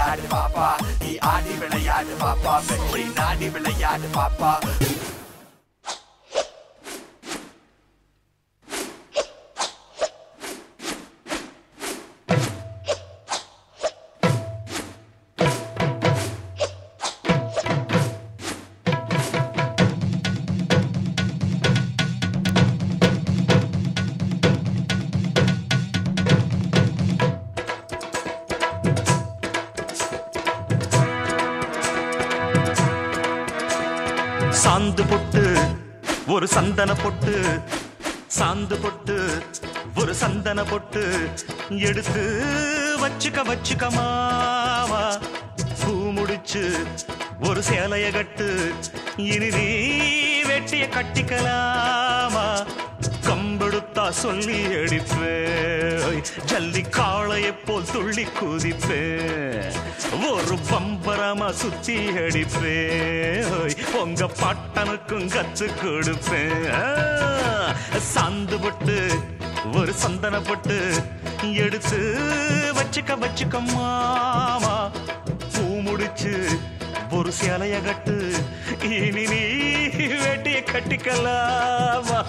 விளையாடு பாப்பா நீ ஆடி விளையாடு பாப்பா வெற்றி நாடி விளையாடு பாப்பா சாந்து பொட்டு ஒரு சந்தன பொட்டு சாந்து பொட்டு ஒரு சந்தன பொட்டு எடுத்து வச்சுக்க வச்சுக்க மாவா பூ முடிச்சு ஒரு சேலைய கட்டு இனி நீ வெட்டிய கட்டிக்கலாமா கம்பெடுத்தா சொல்லி அடிப்பேன் ஜல்லி காளையை போல் துள்ளி குதிப்பேன் ஒரு பம்பரமா சுத்தி அடிப்பேன் உங்க பட்டனுக்கும் கத்து கொடுப்பேன் ஆ, சாந்து போட்டு ஒரு சந்தன போட்டு எடுத்து வச்சுக்க வச்சுக்க மாமா பூ முடிச்சு ஒரு சேலைய கட்டு இனி நீ வேட்டிய கட்டிக்கலாமா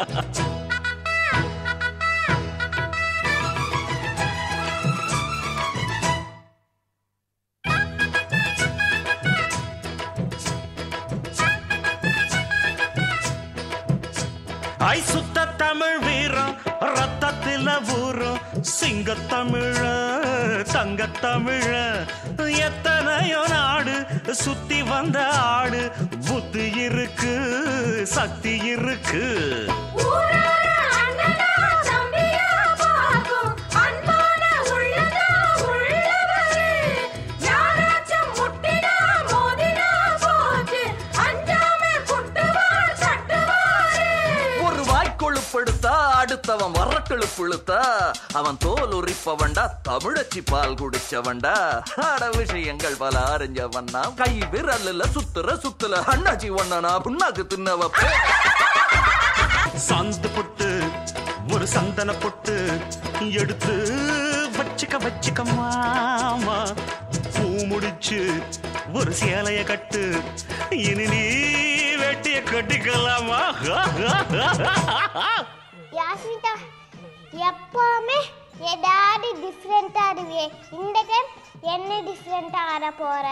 ஐ சுத்த தமிழ் வீரம் ரத்தத்தில ஊறும் சிங்க தமிழ தங்க தமிழ எத்தனையோ நாடு சுத்தி வந்த ஆடு புத்தி இருக்கு சக்தி இருக்கு ஊரார அண்ணனா தம்பியா பாக்கும் அன்பான உள்ளதா உள்ளவரு யாராச்சும் முட்டினா மோதினா போச்சு அஞ்சாம குட்டுவார் தட்டுவாரு ஒரு வாய்க்கொழுப்படுத்தா அடுத்தவன் வரக்கொழுப்புழுத்தா அவன் தோல் உரிப்பவன்டா தமிழச்சி பால் குடிச்சவன்டா அட விஷயங்கள் பல அறிஞ்சவன்னா கை விரல்ல சுத்துற சுத்துல அண்ணாச்சி ஒண்ணனா புண்ணாக்கு தின்னவ சாந்து பொட்டு ஒரு சந்தன பொட்டு எடுத்து வச்சுக்க வச்சுக்க மாமா பூ முடிச்சு ஒரு சேலைய கட்டு இனி நீ வெட்டிய கட்டிக்கலாமா யாஸ்மிதா எப்பவுமே ஏதாவது டிஃப்ரெண்டா இருவியே இந்த டைம் என்ன டிஃப்ரெண்டா வர போற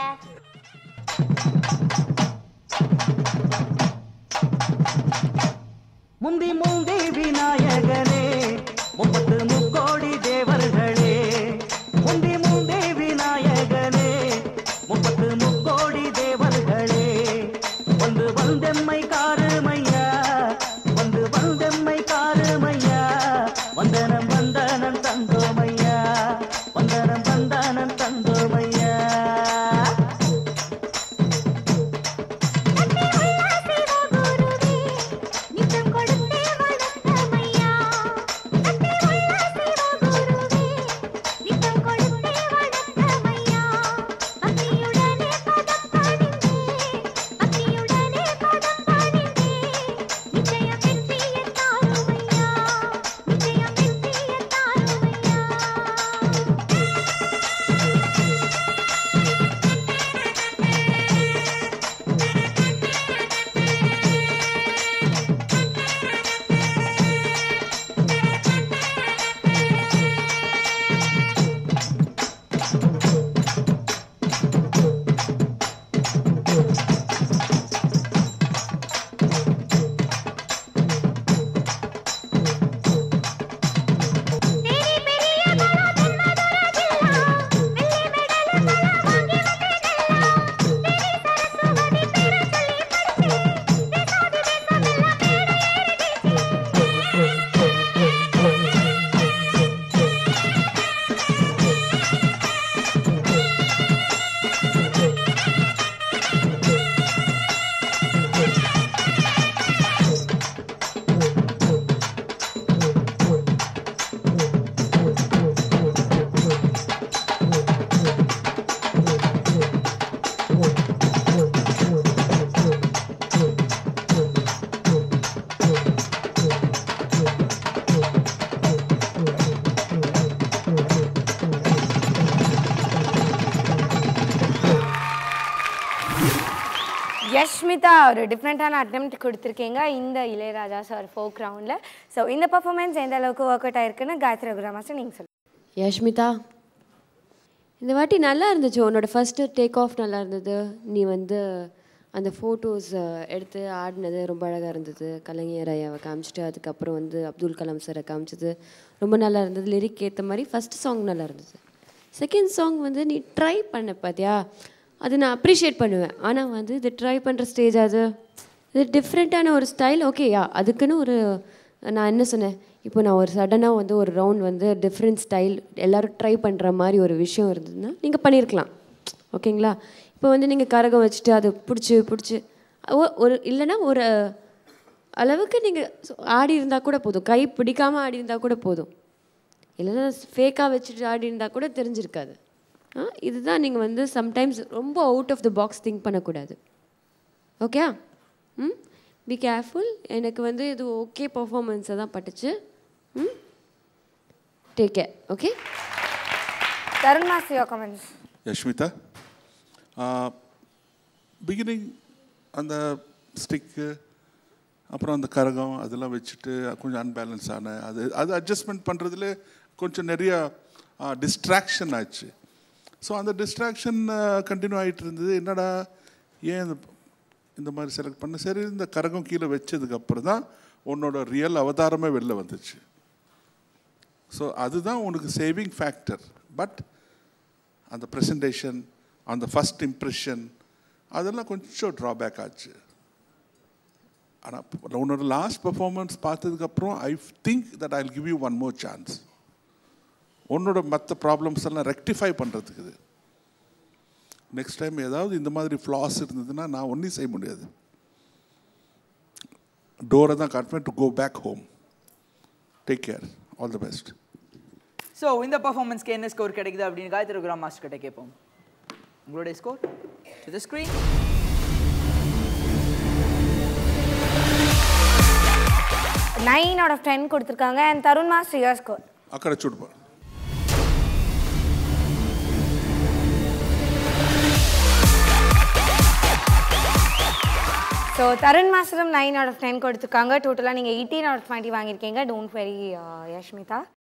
முந்தி முந்தி விநாயகனே முப்பத்து முக்கோடி தேவர்களே முந்தி முந்தி விநாயகனே முப்பத்து முக்கோடி தேவர்களே வந்து வந்தெம்மை காருமையா வந்து வந்தெம்மை காருமையா வந்தனம் வந்தனம் தந்தோமையா வந்தனம் வந்தனம் தந்தோமையா நித்தம் கொடுத்தே வளர்த்தமையா தட்டி உள்ள சிவகுருவே யஷ்மிதா ஒரு டிஃப்ரெண்ட்டான அட்டெம்ப்ட் கொடுத்துருக்கீங்க இந்த இளையராஜா சார் ஃபோக் ரவுண்டில் ஸோ இந்த பர்ஃபார்மன்ஸ் எந்த அளவுக்கு ஒர்க் அவுட் ஆயிருக்குன்னு காயத்ரி ரகுராம் மாஸ்டர் நீங்கள் சொல்லுங்கள் யஷ்மிதா இந்த வாட்டி நல்லா இருந்துச்சு உன்னோட ஃபஸ்ட்டு டேக் ஆஃப் நல்லா இருந்தது நீ வந்து அந்த ஃபோட்டோஸ் எடுத்து ஆடினது ரொம்ப அழகாக இருந்தது கலைஞர் ஐயாவை காமிச்சிட்டு அதுக்கப்புறம் வந்து அப்துல் கலாம் சாரை காமிச்சது ரொம்ப நல்லா இருந்தது லிரிக் ஏற்ற மாதிரி ஃபஸ்ட் சாங் நல்லா இருந்தது செகண்ட் சாங் வந்து நீ ட்ரை பண்ண பார்த்தியா அது நான் அப்ரிஷியேட் பண்ணுவேன் ஆனால் வந்து இது ட்ரை பண்ணுற ஸ்டேஜ் அது இது டிஃப்ரெண்ட்டான ஒரு ஸ்டைல் ஓகேயா அதுக்குன்னு ஒரு நான் என்ன சொன்னேன் இப்போ நான் ஒரு சடனாக வந்து ஒரு ரவுண்ட் வந்து டிஃப்ரெண்ட் ஸ்டைல் எல்லோரும் ட்ரை பண்ணுற மாதிரி ஒரு விஷயம் இருந்ததுன்னா நீங்கள் பண்ணியிருக்கலாம் ஓகேங்களா இப்போ வந்து நீங்கள் கரகம் வச்சுட்டு அதை பிடிச்சி பிடிச்சி ஒ- ஒரு இல்லைன்னா ஒரு அளவுக்கு நீங்கள் ஆடி இருந்தால் கூட போதும் கை பிடிக்காமல் ஆடி இருந்தால் கூட போதும் இல்லைன்னா ஃபேக்காக வச்சுட்டு ஆடி இருந்தால் கூட தெரிஞ்சிருக்காது ஆ இதுதான் நீங்கள் வந்து சம்டைம்ஸ் ரொம்ப out of the box think பண்ணக்கூடாது ஓகே ம் பி கேர்ஃபுல் எனக்கு வந்து இது ஓகே பர்ஃபார்மன்ஸை தான் பட்டுச்சு hmm take care okay Tarun master your comments Yashmitha beginning அந்த ஸ்டிக்கு அப்புறம் அந்த கரகம் அதெல்லாம் வச்சுட்டு கொஞ்சம் அன்பேலன்ஸ் ஆன அது அது அட்ஜஸ்ட்மெண்ட் பண்ணுறதுல கொஞ்சம் நிறைய டிஸ்ட்ராக்ஷன் ஆச்சு ஸோ அந்த டிஸ்ட்ராக்ஷன் கண்டினியூ ஆகிட்டு இருந்தது என்னடா ஏன் இந்த இந்த மாதிரி செலக்ட் பண்ண சரி இந்த கரகம் கீழே வச்சதுக்கு அப்புறம் தான் உன்னோட ரியல் அவதாரமே வெளில வந்துச்சு ஸோ அதுதான் உனக்கு சேவிங் ஃபேக்டர் பட் அந்த ப்ரெசன்டேஷன் அந்த ஃபஸ்ட் இம்ப்ரெஷன் அதெல்லாம் கொஞ்சம் ட்ராபேக் ஆச்சு ஆனால் உன்னோட லாஸ்ட் பெர்ஃபார்மன்ஸ் பார்த்ததுக்கப்புறம் I think that I give you one more chance உன்னோட மற்ற ப்ராப்ளம்ஸ் எல்லாம் ரெக்டிஃபை பண்ணுறதுக்கு இது நெக்ஸ்ட் டைம் ஏதாவது இந்த மாதிரி ஃப்ளாஸ் இருந்ததுன்னா நான் ஒன்றும் செய்ய முடியாது டோரை தான் காட்டுவேன் to go back home take care all the best so இந்த பர்ஃபார்மன்ஸ்க்கு என்ன ஸ்கோர் கிடைக்குது அப்படின்னு காயத்ரி ரகுராம் மாஸ்டர் கிட்ட கேட்போம் உங்களுடைய score to the screen nine out of ten கொடுத்துருக்காங்க and Tarun master your score అక్కడ చూడు ஸோ தருண் மாஸ்டரும் நைன் அவுட் ஆஃப் டென் கொடுத்துருக்காங்க டோட்டலாக நீங்கள் எயிட்டீன் அவுட் ஆஃப் டுவெண்ட்டி வாங்கியிருக்கீங்க டோன்ட் வெரி யஷ்மிதா